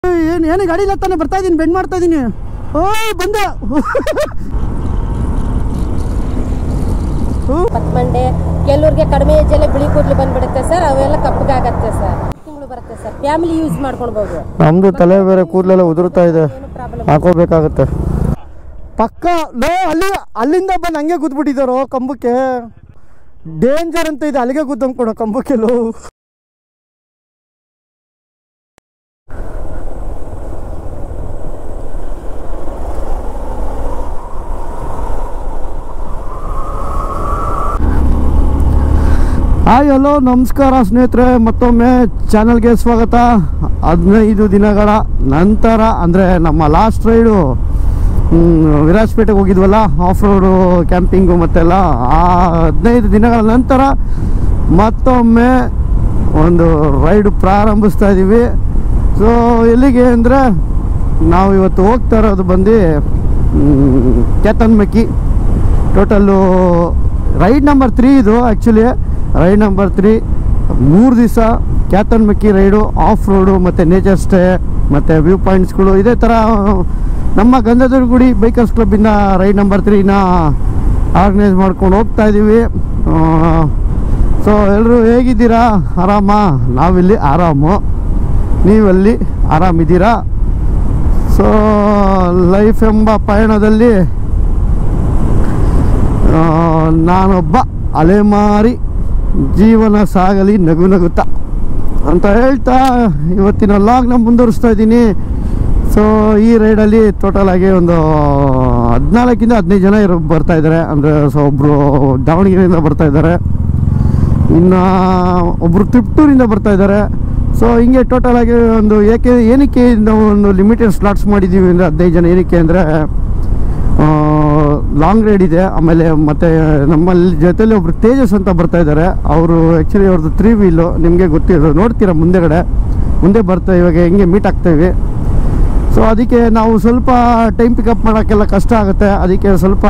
ಏನು ಏನು ಗಾಡಿ ಇಲ್ಲ ತಾನೆ ಬರ್ತಾ ಇದ್ದೀನಿ ಬೆಂಡ್ ಮಾಡ್ತಾ ಇದ್ದೀನಿ ಓಯ್ ಬಂದೆ ಪತ್ಮಂಡೆ ಕೆಲವ್ರಿಗೆ ಕಡಿಮೆ ಏಜಲ್ಲೇ ಬಿಳಿ ಕೂದಲು ಬಂದ್ಬಿಡುತ್ತೆ ಸರ್ ಅವೆಲ್ಲ ಕಪ್ಪಗಾಗತ್ತೆ ಸರ್ ತಿಂಗಳು ಬರುತ್ತೆ ಸರ್ ಫ್ಯಾಮಿಲಿ ಯೂಸ್ ಮಾಡ್ಕೊಳ್ಬೋದು ನಮ್ದು ತಲೆ ಬೇರೆ ಕೂದಲೆಲ್ಲ ಉದುರ್ತಾ ಇದೆ ಏನು ಪ್ರಾಬ್ಲಮ್ ಹಾಕೋಬೇಕಾಗತ್ತೆ ಪಕ್ಕ ಲೋ ಅಲ್ಲಿ ಅಲ್ಲಿಂದ ಬಂದು ಹಂಗೆ ಕೂತ್ಬಿಟ್ಟಿದ್ದಾರೋ ಕಂಬಕ್ಕೆ ಡೇಂಜರ್ ಅಂತ ಇದೆ ಅಲ್ಲಿಗೆ ಕೂತ್ಕೊಂಡ್ಕೊಡೋ ಕಂಬಕ್ಕೆ ಲೋ ಹಾಯ್ ಹಲೋ ನಮಸ್ಕಾರ ಸ್ನೇಹಿತರೆ ಮತ್ತೊಮ್ಮೆ ಚಾನಲ್ಗೆ ಸ್ವಾಗತ ಹದಿನೈದು ದಿನಗಳ ನಂತರ ಅಂದರೆ ನಮ್ಮ ಲಾಸ್ಟ್ ರೈಡು ವಿರಾಜಪೇಟೆಗೆ ಹೋಗಿದ್ವಲ್ಲ ಆಫ್ ರೋಡು ಕ್ಯಾಂಪಿಂಗು ಮತ್ತೆಲ್ಲ ಆ ಹದಿನೈದು ದಿನಗಳ ನಂತರ ಮತ್ತೊಮ್ಮೆ ಒಂದು ರೈಡ್ ಪ್ರಾರಂಭಿಸ್ತಾ ಇದ್ದೀವಿ ಸೊ ಎಲ್ಲಿಗೆ ಅಂದರೆ ನಾವು ಇವತ್ತು ಹೋಗ್ತಾ ಇರೋದು ಬಂದು Kyatanamakki total ride number three ಇದು ಆ್ಯಕ್ಚುಲಿ ರೈಡ್ ನಂಬರ್ ತ್ರೀ ಮೂರು ದಿವಸ ಕ್ಯಾತನ್ಮಕ್ಕಿ ರೈಡು ಆಫ್ ರೋಡು ಮತ್ತು ನೇಚರ್ ಸ್ಟೇ ಮತ್ತು ವ್ಯೂ ಪಾಯಿಂಟ್ಸ್ಗಳು ಇದೇ ಥರ ನಮ್ಮ ಗಂಧದ ಗುಡಿ ಬೈಕರ್ಸ್ ಕ್ಲಬ್ಬಿಂದ ರೈಡ್ ನಂಬರ್ ತ್ರೀನ ಆರ್ಗನೈಸ್ ಮಾಡ್ಕೊಂಡು ಹೋಗ್ತಾ ಇದ್ದೀವಿ ಸೊ ಎಲ್ಲರೂ ಹೇಗಿದ್ದೀರಾ ಆರಾಮ ನಾವಿಲ್ಲಿ ಆರಾಮು ನೀವಲ್ಲಿ ಆರಾಮಿದ್ದೀರಾ ಸೊ ಲೈಫ್ ಎಂಬ ಪಯಣದಲ್ಲಿ ಆ, ನಾನೊಬ್ಬ ಅಲೆಮಾರಿ ಜೀವನ ಸಾಗಲಿ ನಗು ನಗುತ್ತಾ ಅಂತ ಹೇಳ್ತಾ ಇವತ್ತಿನ ಲಾಗ್ನ ಮುಂದುವರಿಸ್ತಾ ಇದ್ದೀನಿ ಸೊ ಈ ರೈಡಲ್ಲಿ ಟೋಟಲ್ ಆಗಿ ಒಂದು ಹದಿನಾಲ್ಕಿಂದ ಹದಿನೈದು ಜನ ಇರೋ ಬರ್ತಾ ಇದ್ದಾರೆ ಅಂದರೆ ಸೊ ಒಬ್ಬರು ದಾವಣಗೆರೆಯಿಂದ ಬರ್ತಾ ಇದ್ದಾರೆ ಇನ್ನು ಒಬ್ಬರು ತಿಪ್ಟೂರಿಂದ ಬರ್ತಾ ಇದ್ದಾರೆ ಸೊ ಹಿಂಗೆ ಟೋಟಲ್ ಆಗಿ ಒಂದು ಏಕೆ ಏನಕ್ಕೆ ನಾವು ಒಂದು ಲಿಮಿಟೆಡ್ ಸ್ಲಾಟ್ಸ್ ಮಾಡಿದ್ದೀವಿ ಅಂದರೆ ಹದಿನೈದು ಜನ ಏನಕ್ಕೆ ಅಂದರೆ ಲಾಂಗ್ ರೈಡ್ ಇದೆ ಆಮೇಲೆ ಮತ್ತೆ ನಮ್ಮಲ್ಲಿ ಜೊತೆಲಿ ಒಬ್ರು ತೇಜಸ್ ಅಂತ ಬರ್ತಾ ಇದ್ದಾರೆ ಅವರು ಆ್ಯಕ್ಚುಲಿ ಅವ್ರದ್ದು ತ್ರೀ ವೀಲು ನಿಮಗೆ ಗೊತ್ತಿರೋದು ನೋಡ್ತೀರಾ ಮುಂದೆಗಡೆ ಮುಂದೆ ಬರ್ತಾ ಇವಾಗ ಹೆಂಗೆ ಮೀಟ್ ಆಗ್ತೇವೆ ಸೊ ಅದಕ್ಕೆ ನಾವು ಸ್ವಲ್ಪ ಟೈಮ್ ಪಿಕಪ್ ಮಾಡೋಕ್ಕೆಲ್ಲ ಕಷ್ಟ ಆಗುತ್ತೆ ಅದಕ್ಕೆ ಸ್ವಲ್ಪ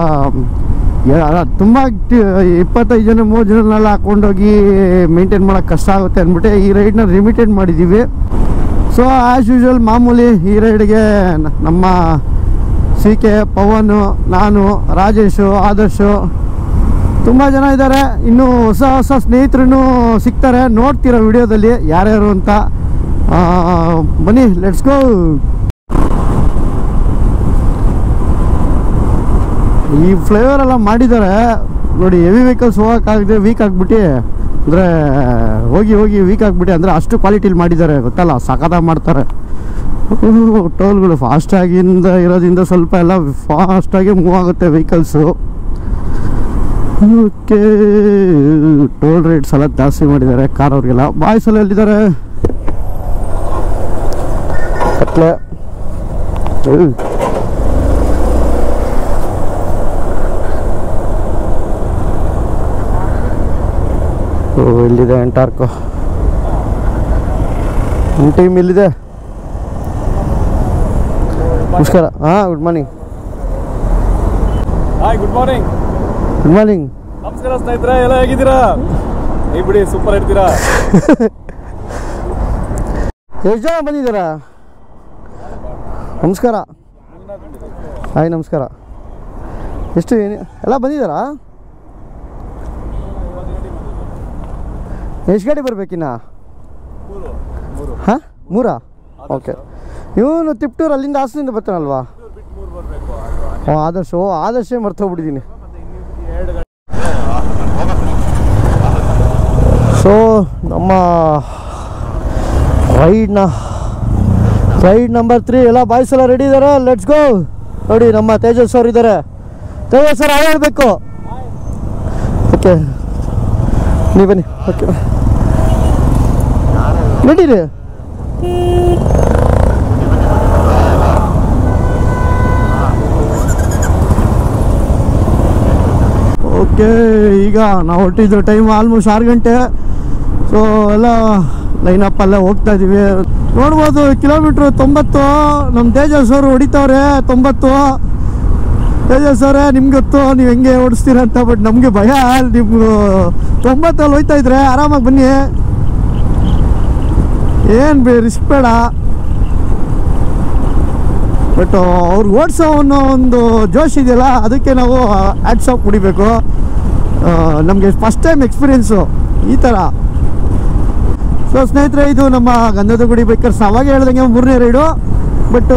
ತುಂಬ ಇಪ್ಪತ್ತೈದು ಜನ ಮೂವತ್ತು ಜನನೆಲ್ಲ ಹಾಕೊಂಡೋಗಿ ಮೇಂಟೈನ್ ಮಾಡೋಕ್ಕೆ ಕಷ್ಟ ಆಗುತ್ತೆ ಅಂದ್ಬಿಟ್ಟು ಈ ರೈಡ್ನ ಲಿಮಿಟೆಡ್ ಮಾಡಿದ್ದೀವಿ ಸೊ ಆ್ಯಸ್ ಯೂಶ್ವಲ್ ಮಾಮೂಲಿ ಈ ರೈಡ್ಗೆ ನಮ್ಮ ಸಿ ಕೆ ಪವನ್ ನಾನು ರಾಜೇಶು ಆದರ್ಶು ತುಂಬ ಜನ ಇದ್ದಾರೆ ಇನ್ನು ಹೊಸ ಹೊಸ ಸ್ನೇಹಿತರು ಸಿಗ್ತಾರೆ ನೋಡ್ತೀರ ವಿಡಿಯೋದಲ್ಲಿ ಯಾರ್ಯಾರು ಅಂತ ಆ, ಬನ್ನಿ ಲೆಟ್ಸ್ ಗೋ ಈ ಫ್ಲೇವರ್ ಎಲ್ಲ ಮಾಡಿದ್ದಾರೆ ನೋಡಿ ಹೆವಿ ವೆಹಿಕಲ್ಸ್ ಹೋಗೋಕ್ಕಾಗದೆ ವೀಕ್ ಆಗಿಬಿಟ್ಟು ಅಂದರೆ ಹೋಗಿ ಹೋಗಿ ವೀಕ್ ಆಗಿಬಿಟ್ಟು ಅಂದರೆ ಅಷ್ಟು ಕ್ವಾಲಿಟಿಲಿ ಮಾಡಿದ್ದಾರೆ ಗೊತ್ತಲ್ಲ ಸಖತ್ತಾಗಿ ಮಾಡ್ತಾರೆ ಟೋಲ್ಗಳು ಫಾಸ್ಟಾಗಿಂದ ಇರೋದ್ರಿಂದ ಸ್ವಲ್ಪ ಎಲ್ಲ ಫಾಸ್ಟಾಗಿ ಮೂವ್ ಆಗುತ್ತೆ ವೆಹಿಕಲ್ಸು ಓಕೆ ಟೋಲ್ ರೇಟ್ಸ್ ಎಲ್ಲ ಜಾಸ್ತಿ ಮಾಡಿದ್ದಾರೆ ಕಾರ್ ಅವ್ರಿಗೆಲ್ಲ ಬಾಯ್ಸ್ ಎಲ್ಲ ಎಲ್ಲಿದ್ದಾರೆ ಕತ್ಲೆ ಹ್ಮ್. ಓ ಎಲ್ಲಿದೆ ಎಂಟಾರ್ಕೋ ನಿಮ್ಮ ಟೀಮ್ ಎಲ್ಲಿದೆ ನಮಸ್ಕಾರ ಹಾಂ good morning hi good morning good morning ನಮಸ್ಕಾರ ಸ್ನೇಹಿತರೆ ಎಲ್ಲ ಹೇಗಿದ್ದೀರಾ ನೀ ಬಿಡಿ ಸೂಪರ್ ಇರ್ತೀರಾ ಎಷ್ಟು ಜನ ಬಂದಿದ್ದೀರಾ ನಮಸ್ಕಾರ ಹಾಯ್ ನಮಸ್ಕಾರ ಎಷ್ಟು ಏನಿ ಎಲ್ಲ ಬಂದಿದ್ದಾರಾ ಎಷ್ಟು ಗಾಡಿ ಬರ್ಬೇಕಿನ್ನ ಹಾಂ ಮೂರಾ ಓಕೆ ಇವನು ತಿಪ್ಟೂರು ಅಲ್ಲಿಂದ ಹಾಸನದಿಂದ ಬರ್ತಾನಲ್ವಾ ಹ್ಞೂ ಆದರ್ಶ ಓ ಆದರ್ಶ ಮರ್ತೋಗ್ಬಿಟ್ಟಿದ್ದೀನಿ ಸೊ ನಮ್ಮ ರೈಡ್ನ ರೈಡ್ ನಂಬರ್ ತ್ರೀ ಎಲ್ಲ ಬಾಯ್ಸ್ ಎಲ್ಲ ರೆಡಿ ಇದ್ದಾರೆ ಲೆಟ್ಸ್ ಗೋ ನೋಡಿ ನಮ್ಮ ತೇಜಸ್ ಅವ್ರು ಇದ್ದಾರೆ ತೇಜಸ್ ಸರ್ ಆಡಬೇಕು ಓಕೆ ನೀವು ಬನ್ನಿ ಓಕೆ ನಡೀರಿ ಓಕೆ ಈಗ ನಾವು ಹೊಟ್ಟಿದ್ದು ಟೈಮ್ ಆಲ್ಮೋಸ್ಟ್ ಆರು ಗಂಟೆ ಸೊ ಎಲ್ಲ ಲೈನಪ್ ಅಲ್ಲೇ ಹೋಗ್ತಾ ಇದೀವಿ ನೋಡ್ಬೋದು ಕಿಲೋಮೀಟ್ರು ತೊಂಬತ್ತು ನಮ್ಮ ತೇಜಸ್ ಅವರು ಹೊಡಿತಾವ್ರೆ ತೊಂಬತ್ತು ತೇಜಸ್ ಅವರೇ ನಿಮ್ಗೆ ಗೊತ್ತು ನೀವು ಹೆಂಗೆ ಓಡಿಸ್ತೀರ ಅಂತ ಬಟ್ ನಮಗೆ ಭಯ ನಿಮ್ಗೆ ತೊಂಬತ್ತಲ್ಲಿ ಹೋಯ್ತಾ ಇದ್ರೆ ಆರಾಮಾಗಿ ಬನ್ನಿ ಏನು ಬೇ ರಿಸ್ಕ್ ಬೇಡ ಬಟ್ ಅವ್ರು ಓಡಿಸೋ ಅನ್ನೋ ಒಂದು ಜೋಶ್ ಇದೆಯಲ್ಲ ಅದಕ್ಕೆ ನಾವು ಆ್ಯಡ್ಸ್ ಆಫ್ ಕುಡಿಬೇಕು ನಮಗೆ ಫಸ್ಟ್ ಟೈಮ್ ಎಕ್ಸ್ಪೀರಿಯೆನ್ಸು ಈ ಥರ ಸೊ ಸ್ನೇಹಿತರೆ ಇದು ನಮ್ಮ ಗಂಧದ ಗುಡಿ ಬೈಕರ್ಸ್ ಅವಾಗ ಹೇಳ್ದಂಗೆ ಮೂರನೇ ರೈಡು ಬಟ್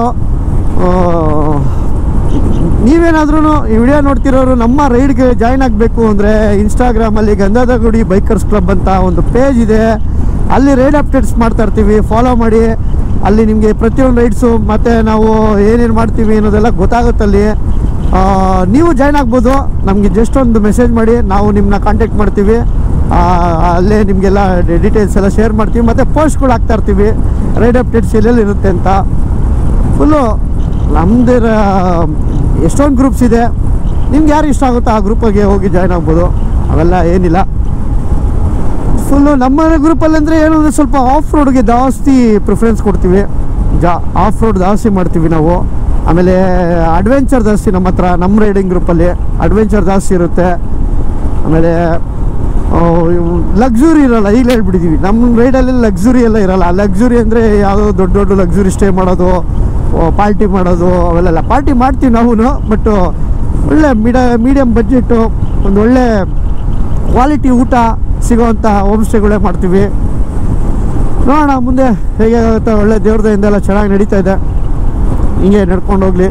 ನೀವೇನಾದ್ರೂ ಈ ವಿಡಿಯೋ ನೋಡ್ತಿರೋರು ನಮ್ಮ ರೈಡ್ಗೆ ಜಾಯ್ನ್ ಆಗಬೇಕು ಅಂದರೆ ಇನ್ಸ್ಟಾಗ್ರಾಮಲ್ಲಿ ಗಂಧದ ಗುಡಿ ಬೈಕರ್ಸ್ ಕ್ಲಬ್ ಅಂತ ಒಂದು ಪೇಜ್ ಇದೆ ಅಲ್ಲಿ ರೈಡ್ ಅಪ್ಡೇಟ್ಸ್ ಮಾಡ್ತಾ ಇರ್ತೀವಿ ಫಾಲೋ ಮಾಡಿ ಅಲ್ಲಿ ನಿಮಗೆ ಪ್ರತಿಯೊಂದು ರೈಡ್ಸು ಮತ್ತು ನಾವು ಏನೇನು ಮಾಡ್ತೀವಿ ಅನ್ನೋದೆಲ್ಲ ಗೊತ್ತಾಗುತ್ತಲ್ಲಿ ಆ, ನೀವು ಜಾಯ್ನ್ ಆಗ್ಬೋದು ನಮಗೆ ಜಸ್ಟ್ ಒಂದು ಮೆಸೇಜ್ ಮಾಡಿ ನಾವು ನಿಮ್ಮನ್ನ ಕಾಂಟ್ಯಾಕ್ಟ್ ಮಾಡ್ತೀವಿ ಆ, ಅಲ್ಲೇ ನಿಮಗೆಲ್ಲ ಡೀಟೇಲ್ಸ್ ಎಲ್ಲ ಶೇರ್ ಮಾಡ್ತೀವಿ ಮತ್ತು ಪೋಸ್ಟ್ಗಳು ಹಾಕ್ತಾ ಇರ್ತೀವಿ ರೈಡ್ ಅಪ್ಡೇಟ್ಸ್ ಎಲ್ಲೆಲ್ಲಿ ಇರುತ್ತೆ ಅಂತ ಫುಲ್ಲು ನಮ್ಮದೇ ಎಷ್ಟೊಂದು ಗ್ರೂಪ್ಸ್ ಇದೆ ನಿಮ್ಗೆ ಯಾರು ಇಷ್ಟ ಆಗುತ್ತೋ ಆ ಗ್ರೂಪಿಗೆ ಹೋಗಿ ಜಾಯ್ನ್ ಆಗ್ಬೋದು ಅವೆಲ್ಲ ಏನಿಲ್ಲ ಫುಲ್ಲು ನಮ್ಮ ಗ್ರೂಪಲ್ಲಿ ಅಂದರೆ ಏನು ಅಂದರೆ ಸ್ವಲ್ಪ ಆಫ್ ರೋಡ್ಗೆ ಜಾಸ್ತಿ ಪ್ರಿಫರೆನ್ಸ್ ಕೊಡ್ತೀವಿ ಜಾ ಆಫ್ ರೋಡ್ ಜಾಸ್ತಿ ಮಾಡ್ತೀವಿ ನಾವು ಆಮೇಲೆ ಅಡ್ವೆಂಚರ್ ಜಾಸ್ತಿ ನಮ್ಮ ಹತ್ರ ನಮ್ಮ ರೈಡಿಂಗ್ ಗ್ರೂಪಲ್ಲಿ ಅಡ್ವೆಂಚರ್ ಜಾಸ್ತಿ ಇರುತ್ತೆ ಆಮೇಲೆ ಲಕ್ಸುರಿ ಇರಲ್ಲ ಈಗಲೇ ಹೇಳ್ಬಿಟ್ಟಿದ್ದೀವಿ ನಮ್ಮ ರೈಡಲ್ಲಿ ಲಕ್ಸುರಿ ಎಲ್ಲ ಇರಲ್ಲ ಲಕ್ಸುರಿ ಅಂದರೆ ಯಾವುದೋ ದೊಡ್ಡ ದೊಡ್ಡ ಲಕ್ಸುರಿ ಸ್ಟೇ ಮಾಡೋದು ಪಾರ್ಟಿ ಮಾಡೋದು ಅವೆಲ್ಲ ಪಾರ್ಟಿ ಮಾಡ್ತೀವಿ ನಾವು ಬಟ್ ಒಳ್ಳೆ ಮೀಡ ಮೀಡಿಯಮ್ ಬಡ್ಜೆಟ್ಟು ಒಂದು ಒಳ್ಳೆ ಕ್ವಾಲಿಟಿ ಊಟ ಸಿಗೋವಂಥ ಹೋಮ್ ಸ್ಟೇಗಳೇ ಮಾಡ್ತೀವಿ ನೋಡೋಣ ಮುಂದೆ ಹೇಗೆ ಆಗುತ್ತೆ ಒಳ್ಳೆ ದೇವ್ರದಿಂದ ಎಲ್ಲ ಚೆನ್ನಾಗಿ ನಡೀತಾ ಇದೆ ಹಿಂಗೆ ನಡ್ಕೊಂಡು ಹೋಗ್ಲಿ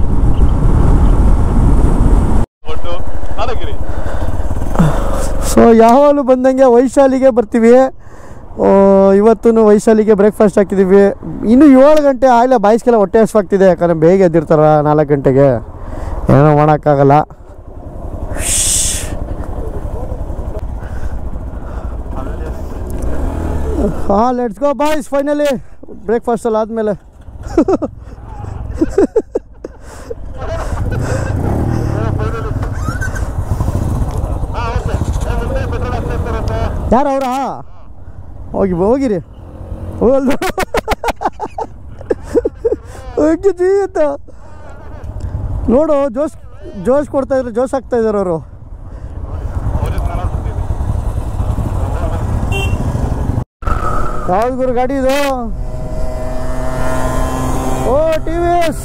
ಒಟ್ಟು ನಾದಗಿರಿ ಸೊ ಯಾವಾಗಲೂ ಬಂದಂಗೆ ವೈಶಾಲಿಗೆ ಬರ್ತೀವಿ ಇವತ್ತು ವೈಶಾಲಿಗೆ ಬ್ರೇಕ್ಫಾಸ್ಟ್ ಹಾಕಿದ್ದೀವಿ ಇನ್ನು ಏಳು ಗಂಟೆ ಆಗಲೇ ಬಾಯ್ಸ್ಗೆಲ್ಲ ಹೊಟ್ಟೆ ಹಸ್ವಾಗ್ತಿದೆ ಯಾಕಂದರೆ ಬೇಗ ಎದ್ದಿರ್ತಾರ ನಾಲ್ಕು ಗಂಟೆಗೆ ಏನೋ ಮಾಡೋಕ್ಕಾಗಲ್ಲ ಹಾಂ let's go boys finally breakfast ಎಲ್ಲ ಆದಮೇಲೆ ಯಾರು ಅವರಾ ಹೋಗಿ ಹೋಗಿರಿ ಹೋಗಲ್ದು ಹೋಗಿ ಜೀವಿತ ನೋಡು ಜೋಶ್ ಜೋಶ್ ಕೊಡ್ತಾ ಇದ್ರು ಜೋಶ್ ಹಾಕ್ತಾ ಇದ್ದಾರೆ ಅವರು ಯಾವ್ದು ಗುರು ಗಾಡಿ ಇದು ಓ ಟಿ ವಿ ಎಸ್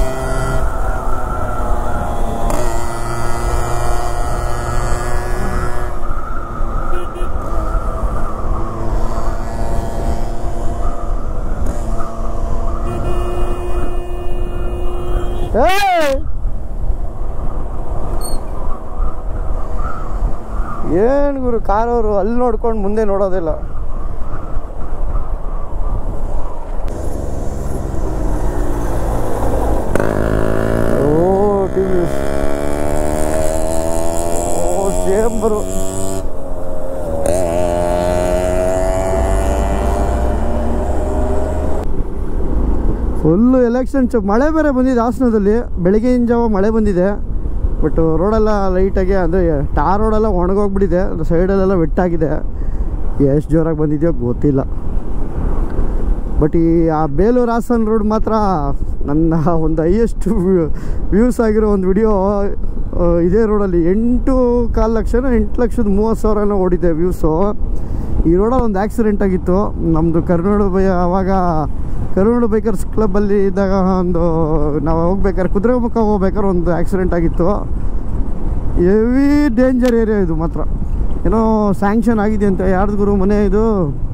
ಏಯ್! ಏನ್ ಗುರು ಕಾರವರು ಅಲ್ಲಿ ನೋಡ್ಕೊಂಡು ಮುಂದೆ ನೋಡೋದಿಲ್ಲ ಓ ಟಿ ವಿ ಓ ಚೇಂಬರು ಫುಲ್ಲು ಎಲೆಕ್ಷನ್ ಚ ಮಳೆ ಬೇರೆ ಬಂದಿದೆ ಹಾಸನದಲ್ಲಿ ಬೆಳಗ್ಗೆಯಿಂದ ಜಾವ ಮಳೆ ಬಂದಿದೆ ಬಟ್ ರೋಡೆಲ್ಲ ಲೈಟಾಗಿ ಅಂದರೆ ಟಾರ್ ರೋಡೆಲ್ಲ ಒಣಗೋಗ್ಬಿಟ್ಟಿದೆ ಸೈಡಲ್ಲೆಲ್ಲ ವೆಟ್ಟಾಗಿದೆ ಎಷ್ಟು ಜೋರಾಗಿ ಬಂದಿದೆಯೋ ಗೊತ್ತಿಲ್ಲ ಬಟ್ ಈ ಆ ಬೇಲೂರು ಹಾಸನ್ ರೋಡ್ ಮಾತ್ರ ನನ್ನ ಒಂದು ಹೈಯೆಸ್ಟ್ ವ್ಯೂಸ್ ಆಗಿರೋ ಒಂದು ವಿಡಿಯೋ ಇದೇ ರೋಡಲ್ಲಿ ಎಂಟು ಕಾಲು ಲಕ್ಷನ ಎಂಟು ಲಕ್ಷದ ಮೂವತ್ತು ಸಾವಿರನೋ ಓಡಿದೆ ವ್ಯೂಸು ಈ ರೋಡಲ್ಲಿ ಒಂದು ಆಕ್ಸಿಡೆಂಟ್ ಆಗಿತ್ತು ನಮ್ಮದು ಕರ್ನಾಡು ಬೈ ಆವಾಗ ಕರ್ನಾಡು ಬೈಕರ್ಸ್ ಕ್ಲಬ್ಬಲ್ಲಿ ಇದ್ದಾಗ ಒಂದು ನಾವು ಹೋಗ್ಬೇಕಾದ್ರೆ ಕುದುರೆಮುಖ ಹೋಗ್ಬೇಕಾದ್ರೆ ಒಂದು ಆಕ್ಸಿಡೆಂಟ್ ಆಗಿತ್ತು ಹೆವಿ ಡೇಂಜರ್ ಏರಿಯಾ ಇದು ಮಾತ್ರ ಏನೋ ಸ್ಯಾಂಕ್ಷನ್ ಆಗಿದೆ ಅಂತ ಯಾರ್ದು ಗುರು ಮನೆ ಇದು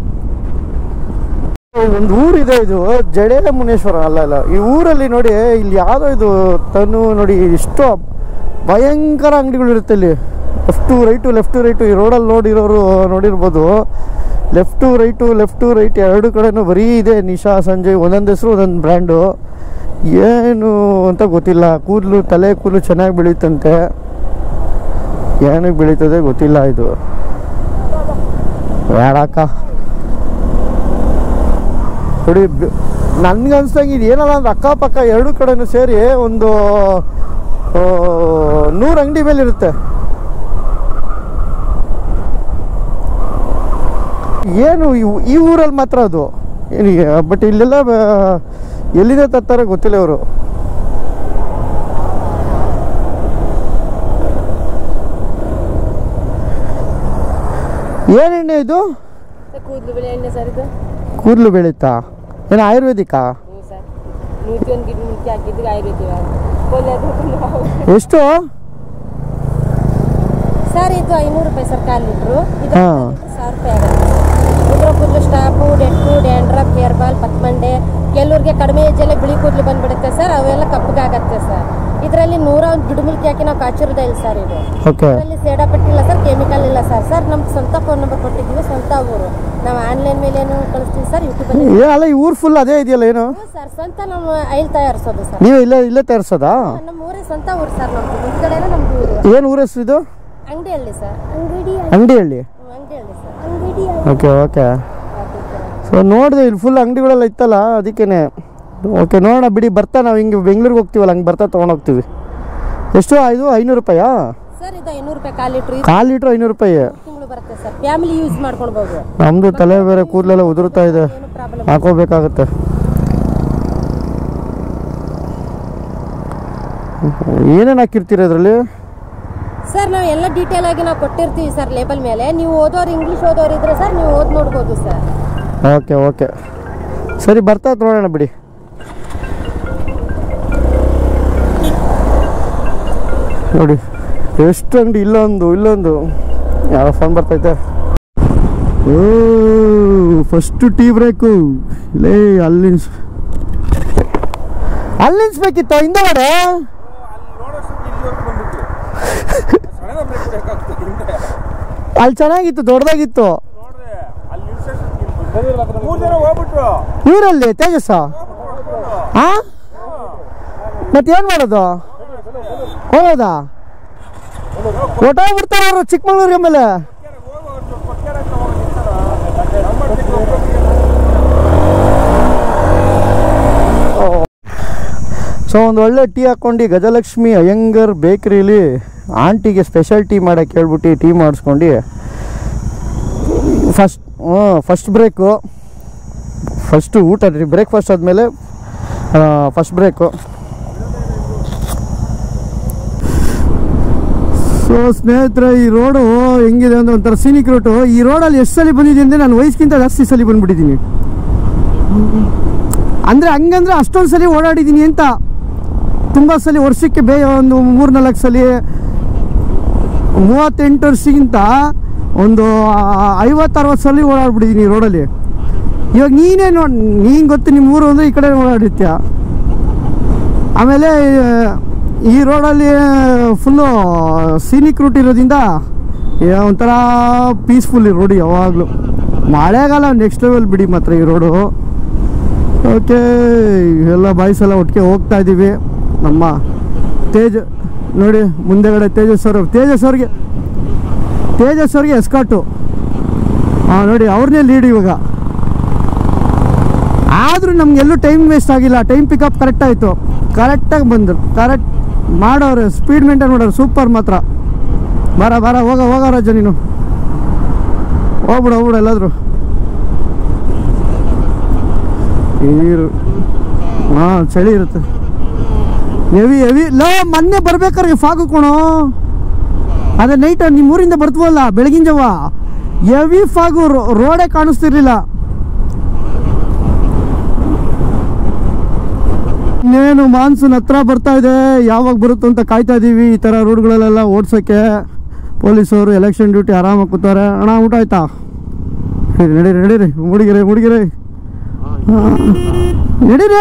ಒಂದು ಊರಿದೆ ಇದು ಜಡೆ ಮುನೇಶ್ವರ ಅಲ್ಲ ಅಲ್ಲ ಈ ಊರಲ್ಲಿ ನೋಡಿ ಇಲ್ಲಿ ಯಾವುದೋ ಇದು ತನು ನೋಡಿ ಇಷ್ಟು ಭಯಂಕರ ಅಂಗಡಿಗಳು ಇರುತ್ತೆ ಇಲ್ಲಿ ಲೆಫ್ಟು ರೈಟು ಲೆಫ್ಟು ರೈಟು ಈ ರೋಡಲ್ಲಿ ನೋಡಿರೋರು ನೋಡಿರ್ಬೋದು ಲೆಫ್ಟು ರೈಟು ಲೆಫ್ಟು ರೈಟ್ ಎರಡು ಕಡೆನೂ ಬರೀ ಇದೆ ನಿಶಾ ಸಂಜಯ್ ಒಂದೊಂದು ಹೆಸರು ಒಂದೊಂದು ಬ್ರ್ಯಾಂಡು ಏನು ಅಂತ ಗೊತ್ತಿಲ್ಲ ಕೂದಲು ತಲೆ ಕೂದಲು ಚೆನ್ನಾಗಿ ಬೆಳೀತಂತೆ ಏನಕ್ಕೆ ಬೆಳೀತದೆ ಗೊತ್ತಿಲ್ಲ ಇದು ಬೇಡಕ್ಕ ನೋಡಿ ನನ್ಗೆ ಅನ್ಸಂಗೆ ಇದು ಏನಲ್ಲ ಅಂದ್ರೆ ಅಕ್ಕಪಕ್ಕ ಎರಡು ಕಡೆನೂ ಸೇರಿ ಒಂದು ಆ, ನೂರು ಅಂಗಡಿ ಮೇಲೆ ಇರುತ್ತೆ ಏನು ಇವ್- ಈ ಊರಲ್ಲಿ ಮಾತ್ರ ಅದು ಏನಿಗೆ ಬಟ್ ಇಲ್ಲೆಲ್ಲ ಬ- ಎಲ್ಲಿಂದ ತರ್ತಾರೆ ಗೊತ್ತಿಲ್ಲ ಇವರು ಏನೆಣ್ಣೆ ಇದು ಕೂದಲು ಬೆಳೆ ಎಣ್ಣೆ ಸರ್ ಇದು ಕೂದಲು ಬೆಳೀತಾ ಏನು ಆಯುರ್ವೇದಿಕಾ ಹ್ಞೂ ಸರ್ ನೂತಿ ಒಂದು ಗಿಡ ಮುಲ್ಕಿ ಹಾಕಿದ್ರೆ ಆಯುರ್ವೇದಿಕ ಒಳ್ಳೆದು ಎಷ್ಟು ಸರ್ ಇದು ಐನೂರು ರೂಪಾಯಿ ಸರ್ ಕಾಲು ಲೀಟ್ರು ಇದು ಹಾ. ಸಾವಿರ ರೂಪಾಯಿ ಆಗುತ್ತೆ ಉದ್ರ ಕೂದಲು ಸ್ಟಾಪು ಡೆಟ್ಟು ಡ್ಯಾಂಡ್ರಫ್ ಹೇರ್ ಬಾಲ್ ಪತ್ಮಂಡೆ ಕೆಲವ್ರಿಗೆ ಕಡಿಮೆ ಏಜಲ್ಲೇ ಬಿಳಿ ಕೂದಲು ಬಂದ್ಬಿಡುತ್ತೆ ಸರ್ ಅವೆಲ್ಲ ಕಪ್ಪಗಾಗತ್ತೆ ಸರ್ ಇದರಲ್ಲಿ ನೂರ ಒಂದು ಗಿಡಮೂಲಿಕೆ ಹಾಕಿ ನಾವು ಕಾಚಿರೋದೇ ಇಲ್ಲ ಸರ್ ಇದು ಓಕೆ ಇದರಲ್ಲಿ ಸೇಡಾ ಪಟ್ಟಿಲ್ಲ ಸರ್ ಕೆಮಿಕಲ್ ಇಲ್ಲ ಸರ್ ಸರ್ ನಮ್ದು ಸ್ವಂತ ಫೋನ್ ನಂಬರ್ ಕೊಟ್ಟಿದ್ದೀವಿ ಸ್ವಂತ ಊರು ನಾವು ಆನ್ಲೈನ್ ಮೇಲೆ ಏನು ಕಳಿಸ್ತೀವಿ ಸರ್ ಯೂಟ್ಯೂಬಲ್ಲಿ ಏ ಅಲ್ಲ ಈ ಊರು ಫುಲ್ ಅದೇ ಇದೆಯಲ್ಲ ಏನು ಸರ್ ಸ್ವಂತ ನಮ್ಮ ಐಲ್ ತಯಾರಿಸೋದು ಸರ್ ನೀವು ಇಲ್ಲೇ ಇಲ್ಲೇ ತಯಾರಿಸೋದಾ ನಮ್ಮ ಊರೇ ಸ್ವಂತ ಊರು ಸರ್ ನಮ್ದು ಮುಂದ್ಗಡೆನೇ ನಮ್ದು ಊರು ಏನು ಊರ ಹೆಸರು ಇದು ಅಂಗಡಿ ಹಳ್ಳಿ ಸರ್ ಅಂಗಡಿ ಅಂಗಡಿ ಹಳ್ಳಿ ಅಂಗಡಿ ಹಳ್ಳಿ ಸರ್ ಅಂಗಡಿ ಓಕೆ ಓಕೆ ಸೊ ನೋಡಿದೆ ಇಲ್ಲಿ ಫುಲ್ ಅಂಗಡಿಗಳೆಲ್ಲ ಇತ್ತಲ್ಲ ಅದಕ್ಕೇನೆ ಓಕೆ ನೋಡೋಣ ಬಿಡಿ ಬರ್ತಾ ನಾವು ಹಿಂಗೆ ಬೆಂಗ್ಳೂರಿಗೆ ಹೋಗ್ತೀವಲ್ಲ ಹಂಗೆ ಬರ್ತಾ ತೊಗೊಂಡೋಗ್ತೀವಿ ಎಷ್ಟು ಇದು ಐನೂರು ರೂಪಾಯಾ ಸರ್ ಇದು ಐನೂರು ರೂಪಾಯಿ ಕಾಲು ಲೀಟ್ರ್ ಕಾಲು ಲೀಟ್ರ್ ಐನೂರು ರೂಪಾಯಿ ತಿಂಗಳು ಬರುತ್ತೆ ಸರ್ ಫ್ಯಾಮಿಲಿ ಯೂಸ್ ಮಾಡ್ಕೊಳ್ಬೋದು ನಮ್ಮದು ತಲೆ ಬೇರೆ ಕೂದಲೆಲ್ಲ ಉದುರ್ತಾ ಇದೆ ಏನು ಪ್ರಾಬ್ಲಮ್ ಹಾಕೋಬೇಕಾಗತ್ತೆ ಏನೇನು ಹಾಕಿರ್ತೀರ ಅದರಲ್ಲಿ ಸರ್ ನಾವು ಎಲ್ಲ ಡೀಟೇಲ್ ಆಗಿ ನಾವು ಕೊಟ್ಟಿರ್ತೀವಿ ಸರ್ ಲೇಬಲ್ ಮೇಲೆ ನೀವು ಓದೋರು ಇಂಗ್ಲೀಷ್ ಓದೋರು ಇದ್ರೆ ಸರ್ ನೀವು ಓದ್ ನೋಡ್ಬೋದು ಸರ್ ಓಕೆ ಓಕೆ ಸರಿ ಬರ್ತಾ ನೋಡೋಣ ಬಿಡಿ ನೋಡಿ ಎಷ್ಟು ಅಂಗಡಿ ಇಲ್ಲೊಂದು ಇಲ್ಲೊಂದು ಯಾವ ಫೋನ್ ಬರ್ತೈತೆ ಓ ಫಸ್ಟ್ ಟೀ ಬ್ರೇಕು ಲೇ ಅಲ್ಲಿ ನಿಲ್ಸ್- ಅಲ್ಲಿ ನಿಲ್ಸ್ಬೇಕಿತ್ತ ಹಿಂದಗಡೆ ಅಲ್ಲಿ ಚೆನ್ನಾಗಿತ್ತು ದೊಡ್ಡದಾಗಿತ್ತು ಮೂರ್ ಜನ ಹೋಗ್ಬಿಟ್ರು ಊರಲ್ಲಿ ತೇಜಸ್ಸ ಹಾ ಮತ್ತೇನ್ ಮಾಡೋದು ಹೋಗೋದಾ ಹೊಟ್ಟೋಗ್ಬಿಡ್ತಾರ ಅವರು ಚಿಕ್ಕಮಂಗ್ಳೂರಿಗೆ ಮೇಲೆ ಸೊ ಒಂದು ಒಳ್ಳೆ ಟೀ ಹಾಕ್ಕೊಂಡು ಗಜಲಕ್ಷ್ಮಿ ಅಯ್ಯಂಗರ್ ಬೇಕ್ರಿಲಿ ಆಂಟಿಗೆ ಸ್ಪೆಷಲ್ ಟೀ ಮಾಡಕ್ಕೆ ಹೇಳ್ಬಿಟ್ಟು ಟೀ ಮಾಡಿಸ್ಕೊಂಡು ಫಸ್ಟ್ ಹ್ಞೂ ಫಸ್ಟ್ ಬ್ರೇಕು ಫಸ್ಟು ಊಟ ರೀ ಬ್ರೇಕ್ಫಾಸ್ಟ್ ಆದಮೇಲೆ ಫಸ್ಟ್ ಬ್ರೇಕು ಸೊ ಸ್ನೇಹಿತರೆ ಈ ರೋಡು ಹೆಂಗಿದೆ ಅಂದ್ರೆ ಒಂಥರ ಸೀನಿಕ್ ರೂಟು ಈ ರೋಡಲ್ಲಿ ಎಷ್ಟು ಸಲ ಬಂದಿದ್ದೀನಿ ಅಂದರೆ ನಾನು ವಯಸ್ಸಿಗಿಂತ ಜಾಸ್ತಿ ಸಲ ಬಂದ್ಬಿಟ್ಟಿದ್ದೀನಿ ಅಂದರೆ ಹಂಗಂದ್ರೆ ಅಷ್ಟೊಂದು ಸಲ ಓಡಾಡಿದ್ದೀನಿ ಅಂತ ತುಂಬ ಸಲ ವರ್ಷಕ್ಕೆ ಬೇ ಒಂದು ಮೂರು ನಾಲ್ಕು ಸಲ ಮೂವತ್ತೆಂಟು ವರ್ಷಕ್ಕಿಂತ ಒಂದು ಐವತ್ತು ಅರವತ್ತು ಸಲ ಓಡಾಡ್ಬಿಟ್ಟಿದ್ದೀನಿ ಈ ರೋಡಲ್ಲಿ ಇವಾಗ ನೀನೇ ನೋಡಿ ನೀನು ಗೊತ್ತು ನಿಮ್ಮ ಊರು ಅಂದರೆ ಈ ಕಡೆ ಓಡಾಡಿರ್ತೀಯ ಆಮೇಲೆ ಈ ರೋಡಲ್ಲಿ ಫುಲ್ಲು ಸೀನಿಕ್ ರೂಟ್ ಇರೋದ್ರಿಂದ ಏ ಒಂಥರ ಪೀಸ್ಫುಲ್ ಈ ರೋಡು ಯಾವಾಗಲೂ ಮಳೆಗಾಲ ನೆಕ್ಸ್ಟ್ ಲೆವೆಲ್ ಬಿಡಿ ಮಾತ್ರ ಈ ರೋಡು ಓಕೆ ಎಲ್ಲ ಬಾಯ್ಸ್ ಎಲ್ಲ ಒಟ್ಟಿಗೆ ಹೋಗ್ತಾ ಇದ್ದೀವಿ ನಮ್ಮ ತೇಜ್ ನೋಡಿ ಮುಂದೆಗಡೆ ತೇಜಸ್ ಅವರು ತೇಜಸ್ ಅವ್ರಿಗೆ ತೇಜಸ್ ಅವ್ರಿಗೆ ಎಸ್ಕಾಟು ಹಾಂ ನೋಡಿ ಅವ್ರನ್ನೇ ಲೀಡ್ ಇವಾಗ ಆದರೂ ನಮ್ಗೆಲ್ಲೂ ಟೈಮ್ ವೇಸ್ಟ್ ಆಗಿಲ್ಲ ಟೈಮ್ ಪಿಕಪ್ ಕರೆಕ್ಟ್ ಆಯಿತು ಕರೆಕ್ಟಾಗಿ ಬಂದರು ಕರೆಕ್ಟ್ ಮಾಡೋರು ಸ್ಪೀಡ್ ಮೇಂಟೈನ್ ಮಾಡೋರು ಸೂಪರ್ ಮಾತ್ರ ಬರ ಬರ ಹೋಗ ಹೋಗ ರಾಜ ನೀನು ಹೋಗ್ಬಿಡು ಹೋಗ್ಬಿಡು ಎಲ್ಲಾದರೂ ನೀರು ಹಾಂ ಚಳಿ ಇರುತ್ತೆ ಹೆವಿ ಹೆವಿ ಲೋ ಮೊನ್ನೆ ಬರ್ಬೇಕಾದ್ರೆ ಫಾಗು ಕಣೋ ಅದೇ ನೈಟ್ ನಿಮ್ಮ ಊರಿಂದ ಬರ್ತೀವಲ್ಲ ಬೆಳಗಿನ ಜಾವ ಹೆವಿ ಫಾಗು ರೋಡೇ ಕಾಣಿಸ್ತಿರ್ಲಿಲ್ಲ ಇನ್ನೇನು ಮಾನ್ಸೂನ್ ಹತ್ರ ಬರ್ತಾ ಇದೆ ಯಾವಾಗ ಬರುತ್ತೋ ಅಂತ ಕಾಯ್ತಾ ಇದೀವಿ ಈ ಥರ ರೋಡ್ಗಳಲ್ಲೆಲ್ಲ ಓಡ್ಸೋಕ್ಕೆ ಪೊಲೀಸವರು ಎಲೆಕ್ಷನ್ ಡ್ಯೂಟಿ ಆರಾಮಾಗಿ ಕೂತಾರೆ ಅಣ್ಣ ಊಟ ಆಯ್ತಾ ನಡೀರಿ ನಡೀರಿ ನಡೀರಿ ಮುಡಿಗಿರಿ ಮುಡಿಗಿರಿ ನಡೀರಿ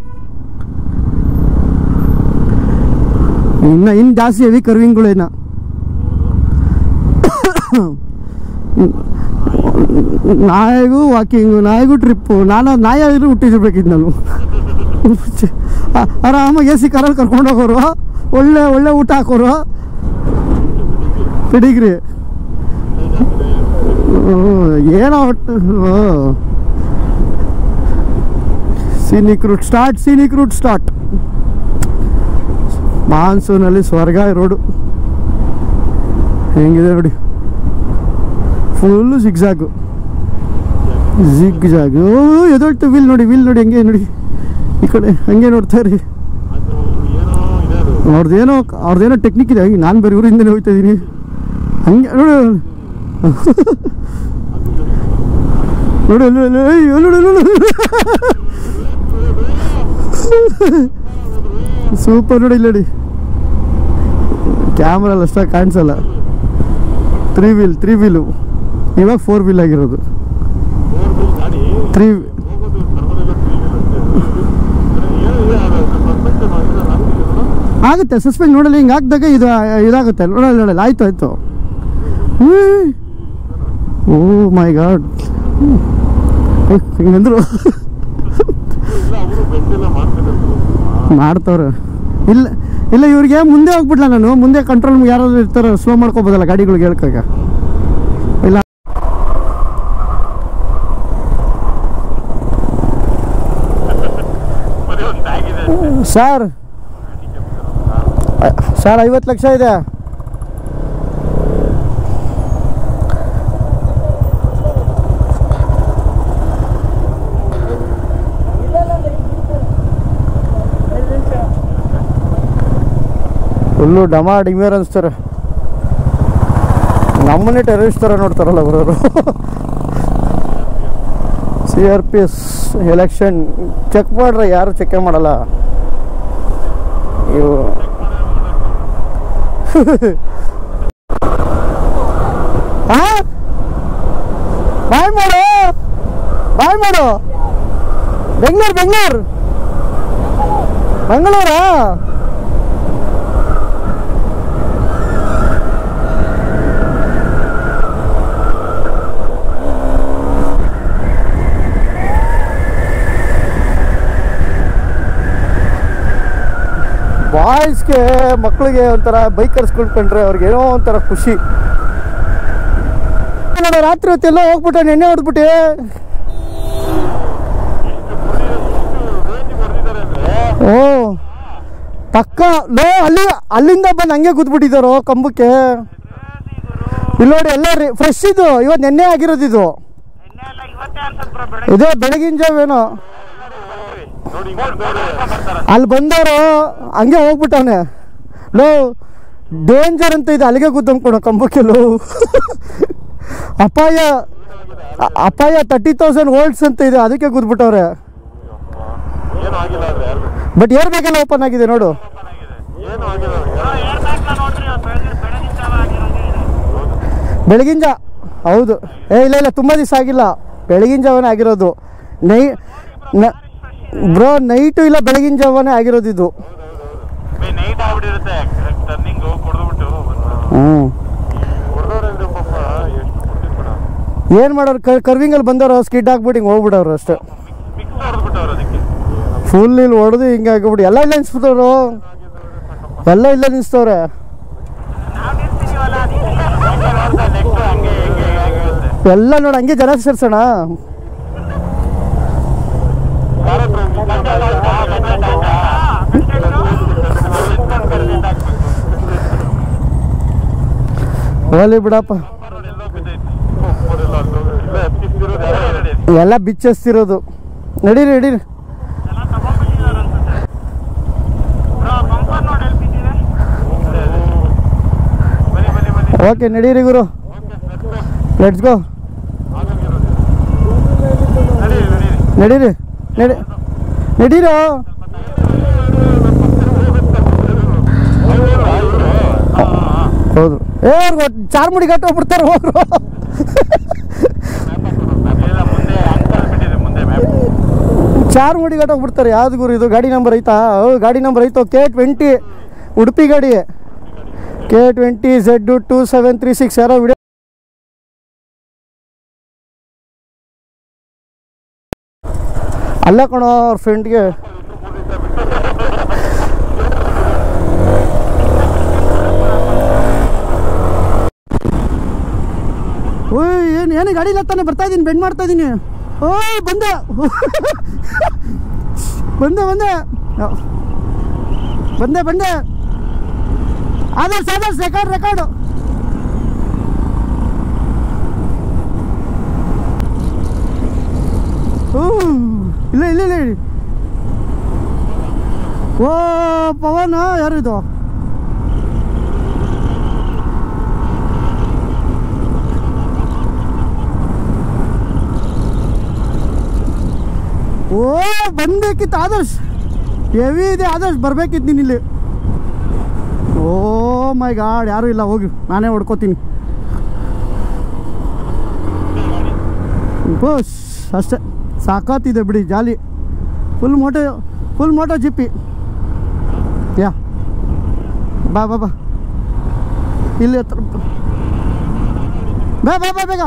ಇನ್ನ ಇನ್ನು ಜಾಸ್ತಿ ಹೆವಿ ಕರ್ವಿಂಗ್ಗಳು ಇನ್ನ ನಾಯಿಗೂ ವಾಕಿಂಗು ನಾಯಿಗೂ ಟ್ರಿಪ್ಪು ನಾನು ನಾಯಿ ಆಗಿದ್ರು ಹುಟ್ಟಿಸಿರ್ಬೇಕಿದ್ದು ನಾನು ಆ- ಆರಾಮಾಗಿ ಎ ಸಿ ಕಾರಲ್ಲಿ ಕರ್ಕೊಂಡು ಹೋಗೋರು ಒಳ್ಳೆ ಒಳ್ಳೆ ಊಟ ಹಾಕೋರು ಪಿಡಿಗ್ರಿ ಏನೋ ಒಟ್ಟು scenic route start scenic route start ಮಾನ್ಸೂನಲ್ಲಿ ಸ್ವರ್ಗ ರೋಡು ಹೆಂಗಿದೆ ನೋಡಿ ಫುಲ್ಲು ಜಿಗ್ಜಾಗು ಜಿಗ್ ಜಾಗು ಎದೊಳ್ತು ವಿಲ್ ನೋಡಿ ವಿಲ್ ನೋಡಿ ಹೆಂಗೆ ನೋಡಿ ಈ ಕಡೆ ಹಂಗೆ ನೋಡ್ತಾ ಇರಿ ಅವ್ರದ್ದೇನೋ ಅವ್ರದ್ದೇನೋ ಟೆಕ್ನಿಕ್ ಇದೆ ಹಂಗೆ ನಾನು ಬೇರೆ ಊರಿಂದನೇ ಹೋಗ್ತಾ ಇದ್ದೀನಿ ಹಂಗೆ ನೋಡು ನೋಡು ಅಲ್ಲಿ- ಅಲ್ಲಿ- ಅಯ್ಯೋ, ನೋಡು ನೋಡು ಸೂಪರ್ ನೋಡಿ ಇಲ್ಲಿ ನೋಡಿ ಕ್ಯಾಮ್ರಲ್ಲಿ ಅಷ್ಟಾಗಿ ಕಾಣಿಸಲ್ಲ ತ್ರೀ ವೀಲ್ ತ್ರೀ ವೀಲು ಇವಾಗ ಫೋರ್ ವೀಲ್ ಆಗಿರೋದು ತ್ರೀ ಆಗುತ್ತೆ ಸಸ್ಪೆಂಡ್ ನೋಡಲಿ ಹಿಂಗೆ ಹಾಕಿದಾಗ ಇದು ಇದಾಗುತ್ತೆ ನೋಡಲ್ಲ ನೋಡಲ್ಲ ಆಯ್ತು ಆಯ್ತು ಓ ಮೈ ಗಾಡ್ ಹಿಂಗಂದ್ರು ಮಾಡ್ತವ್ರೆ ಇಲ್ಲ ಇಲ್ಲ ಇವ್ರಿಗೆ ಮುಂದೆ ಹೋಗ್ಬಿಡ್ಲ ನಾನು ಮುಂದೆ ಕಂಟ್ರೋಲ್ ಯಾರಾದ್ರು ಇರ್ತಾರೋ ಸ್ಲೋ ಮಾಡ್ಕೋಬೋದಲ್ಲ ಗಾಡಿಗಳಿಗೆ ಹೇಳ್ಕಾಗ ಇಲ್ಲ ಸರ್ ಸರ್ ಐವತ್ತು ಲಕ್ಷ ಇದೆ ಫುಲ್ಲು ಡಮಾ ಡಿಮೇರ್ ಅನಿಸ್ತಾರೆ ನಮ್ಮನ್ನೇ ಟೆರರಿಸ್ಟ್ ಥರ ನೋಡ್ತಾರಲ್ಲ ಬರೋರು C R P S election check ಮಾಡ್ರೆ ಯಾರು ಚೆಕ್ಕೇ ಮಾಡಲ್ಲ ಇವು ಆ? ಬಾಯ್ ಮಾಡು ಬಾಯ್ ಮಾಡು ಬೆಂಗಳೂರು ಬೆಂಗಳೂರು ಬೆಂಗಳೂರಾ ಬಾಯ್ಸ್ಗೆ ಮಕ್ಕಳಿಗೆ ಒಂಥರ ಬೈಕರ್ಸ್ ಕಂಡ್ರೆ ಅವ್ರಿಗೆ ಏನೋ ಒಂಥರ ಖುಷಿ ನೋಡ ರಾತ್ರಿ ಹೊತ್ತೆಲ್ಲ ಹೋಗ್ಬಿಟ್ಟೆ ನೆನ್ನೆ ಹೊಡ್ಬಿಟ್ಟೆ ಓ ಪಕ್ಕ ಲೋ ಅಲ್ಲಿ ಅಲ್ಲಿಂದ ಬಂದು ಹಂಗೆ ಕೂತ್ಬಿಟ್ಟಿದ್ದಾರೋ ಕಂಬಕ್ಕೆ ಇಲ್ಲಿ ನೋಡಿ ಎಲ್ಲ ಫ್ರೆಶ್ ಇದು ಇವತ್ತು ನೆನ್ನೆ ಆಗಿರೋದು ಇದು ಇದೇ ಬೆಳಗಿನ ಜಾವೇನೋ ಅಲ್ಲಿ ಬಂದವರು ಹಂಗೆ ಹೋಗ್ಬಿಟ್ಟವನೆ ಲೋ ಡೇಂಜರ್ ಅಂತ ಇದೆ ಅಲ್ಲಿಗೆ ಕೂತ್ಕೊಂಡ್ಕೊಣ ಕಂಬಕ್ಕೆ ಲೋ ಅಪಾಯ ಅ- ಅಪಾಯ ತರ್ಟಿ ತೌಸಂಡ್ ವೋಲ್ಟ್ಸ್ ಅಂತ ಇದೆ ಅದಕ್ಕೆ ಕೂತ್ಬಿಟ್ಟವ್ರೆ ಏನು ಆಗಿಲ್ಲ ಆದ್ರೆ ಯಾರು ಬಟ್ ಏರ್ ಬೇಕೆಲ್ಲ ಓಪನ್ ಆಗಿದೆ ನೋಡು ಏನು ಆಗಿಲ್ಲ ಬೆಳಗಿನ ಜಾ ಹೌದು ಏ ಇಲ್ಲ ಇಲ್ಲ ತುಂಬ ದಿವಸ ಆಗಿಲ್ಲ ಬೆಳಗಿನ ಜಾವನೇ ಆಗಿರೋದು ನೈ ಬ್ರೋ ನೈಟು ಇಲ್ಲ ಬೆಳಗಿನ ಜಾವನೇ ಆಗಿರೋದು ಇದು ನೈಟ್ ಆಗ್ಬಿಟ್ಟಿರುತ್ತೆ ಟರ್ನಿಂಗ್ ಕೊಡ್ದ್ಬಿಟ್ಟು ಹ್ಞೂ ಹೊಡೆದವ್ರೆ ಪಾಪ ಎಷ್ಟು ಕೊಟ್ಟಿದ್ ಏನು ಮಾಡೋರು ಕರ್ವಿಂಗಲ್ಲಿ ಬಂದವರು ಸ್ಕಿಡ್ ಹಾಕ್ಬಿಟ್ಟು ಹಿಂಗೆ ಹೋಗ್ಬಿಡೋರು ಅಷ್ಟೇ ಮಿಕ್ಸ್ ಹೊಡೆದ್ಬಿಟ್ಟವ್ರು ಅದಕ್ಕೆ ಫುಲ್ ಇಲ್ಲಿ ಹೊಡೆದು ಹಿಂಗೆ ಆಗಿಬಿಟ್ಟು ಎಲ್ಲ ಇಲ್ಲೇ ನಿಲ್ಸ್ಬಿಟ್ಟವ್ರು ಎಲ್ಲ ಇಲ್ಲೇ ನಿಲ್ಸ್ತವ್ರೆ ನೆಕ್ಸ್ಟ್ ಹಂಗೆ ಹಿಂಗೆ ಆಗಿರುತ್ತೆ ಎಲ್ಲ ನೋಡಿ ಹಂಗೆ ಜನ ಸೇರ್ಸೋಣ ಯಾರ ಹತ್ರ ಹೋಲಿ ಬಿಡಪ್ಪ ಎಲ್ಲ ಬಿಚ್ಚಸ್ತಿರೋದು ನಡೀರಿ ನಡೀರಿ ಓಕೆ ನಡೀರಿ ಗುರು ಲೆಟ್ಸ್ ಗೋ ನಡೀರಿ ನಡಿ ನಡೀರೋ ಹೌದು ಏ ಅವ್ರಿಗೆ ಚಾರ್ಮುಡಿ ಗಟ್ಟ ಹೋಗ್ಬಿಡ್ತಾರೆ ಹೋಗ್ರು ಮುಂದೆ ಅಂಕಲ್ ಬಿಟ್ಟಿದೆ ಮುಂದೆ ಮ್ಯಾಪ್ ಚಾರ್ಮುಡಿ ಗಟ್ಟ ಹೋಗ್ಬಿಡ್ತಾರೆ ಯಾವ್ದು ಗುರು ಇದು ಗಾಡಿ ನಂಬರ್ ಐತಾ ಓ ಗಾಡಿ ನಂಬರ್ ಐತೋ ಕೆ ಟ್ವೆಂಟಿ ಉಡುಪಿ ಗಾಡಿ K twenty Z two seven three six ಯಾರೋ ವಿಡಿಯೋ ಅಲ್ಲ ಕಣೋ ಅವ್ರ ಫ್ರೆಂಡ್ಗೆ ಓಯ್ ಏನು ಏನು ಗಾಡಿ ಇಲ್ಲ ತಾನೆ ಬರ್ತಾ ಇದ್ದೀನಿ ಬೆಂಡ್ ಮಾಡ್ತಾ ಇದ್ದೀನಿ ಓಯ್ ಬಂದೆ ಬಂದೆ ಬಂದೆ ಬಂದೆ ಬಂದೆ ಆದರ್ಶ್ ಆದರ್ಶ್ ರೆಕಾರ್ಡ್ ರೆಕಾರ್ಡು ಓ ಇಲ್ಲ ಇಲ್ಲ ಇಲ್ಲ ಇರಿ. ಓ ಪವನ್ ಯಾರು ಇದು ಓ ಬಂದೇಕಿತ್ತು ಆದರ್ಶ್ ಹೆವಿ ಇದೆ ಆದಷ್ಟು ಬರ್ಬೇಕಿತ್ತು ನೀನು ಇಲ್ಲಿ ಓ ಮೈ ಗಾಡ್ ಯಾರೂ ಇಲ್ಲ ಹೋಗಿ ನಾನೇ ಹೊಡ್ಕೋತೀನಿ ಬಸ್ ಅಷ್ಟೇ ಸಾಕಾತಿದೆ ಬಿಡಿ jolly full moto full moto G P ಯಾ ಬಾ ಬಾ ಬಾ ಇಲ್ಲಿ ಹತ್ರ ಬಾ ಬಾ ಬಾ ಬೇಗ